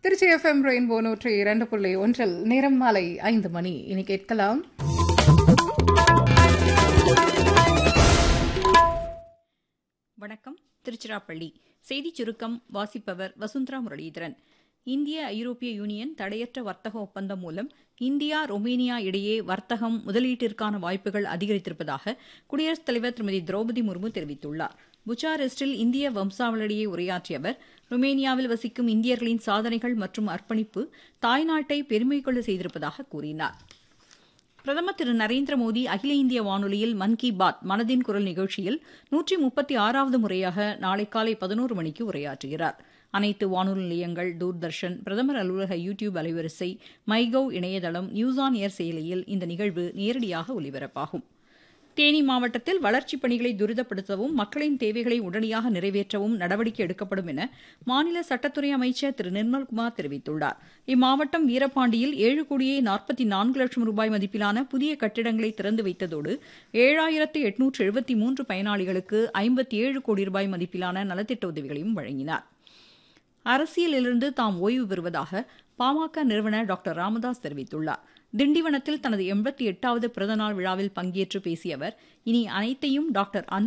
Trichy FM rainbow நூற்றி இரண்டு புள்ளி ஒன்றில் நேரம் மாலை ஐந்து மணி இனி கேட்கலாம் வணக்கம் திருச்சிராப்பள்ளி செய்திச் சுருக்கம் வாசிப்பவர் வசுந்தரா முரளீதரன் இந்திய ஐரோப்பிய யூனியன் தடையற்ற வர்த்தக ஒப்பந்தம் மூலம் இந்தியா ரொமேனியா இடையே வர்த்தகம் முதலீட்டிற்கான வாய்ப்புகள் அதிகரித்திருப்பதாக குடியரசுத் தலைவர் திருமதி திரௌபதி முர்மு தெரிவித்துள்ளார் புச்சாரெஸ்டில் இந்திய வம்சாவளியிடையே உரையாற்றிய அவர் ருமேனியாவில் வசிக்கும் இந்தியர்களின் சாதனைகள் மற்றும் அர்ப்பணிப்பு தாய்நாட்டை பெருமை கொள்ள செய்திருப்பதாக கூறினார் பிரதமர் திரு நரேந்திர மோடி அகில இந்திய வானொலியில் மன் கி பாத் மனதின் குரல் நிகழ்ச்சியில் நூற்றி முப்பத்தி ஆறாவது முறையாக நாளை காலை பதினோரு மணிக்கு உரையாற்றுகிறார் அனைத்து வானொலி நிலையங்கள் தூர்தர்ஷன் பிரதமர் அலுவலக யூ டியூப் அலைவரிசை மைகவ் இணையதளம் நியூஸ் ஆன் ஏர் செயலியில் இந்த நிகழ்வு நேரடியாக ஒலிபரப்பாகும் தேனி மாவட்டத்தில் வளர்ச்சிப் பணிகளை துரிதப்படுத்தவும் மக்களின் தேவைகளை உடனடியாக நிறைவேற்றவும் நடவடிக்கை எடுக்கப்படும் என மாநில சட்டத்துறை அமைச்சர் திரு நிர்மல்குமார் தெரிவித்துள்ளார் இம்மாவட்டம் வீரபாண்டியில் ஏழு கோடியே நாற்பத்தி நான்கு லட்சம் ரூபாய் மதிப்பிலான புதிய கட்டிடங்களை திறந்து வைத்ததோடு ஏழாயிரத்து எட்நூற்று எழுபத்தி மூன்று பயனாளிகளுக்கு ஐம்பத்தி ஏழு கோடி ரூபாய் மதிப்பிலான நலத்திட்ட உதவிகளையும் வழங்கினார் அரசியலிலிருந்து தாம் ஓய்வு பெறுவதாக பாமக நிறுவனர் டாக்டர் ராமதாஸ் தெரிவித்துள்ளார் திண்டிவனத்தில் தனது எண்பத்தி எட்டாவது பிறந்தநாள் விழாவில் பங்கேற்று பேசிய அவர் இனி அனைத்தையும் டாக்டர்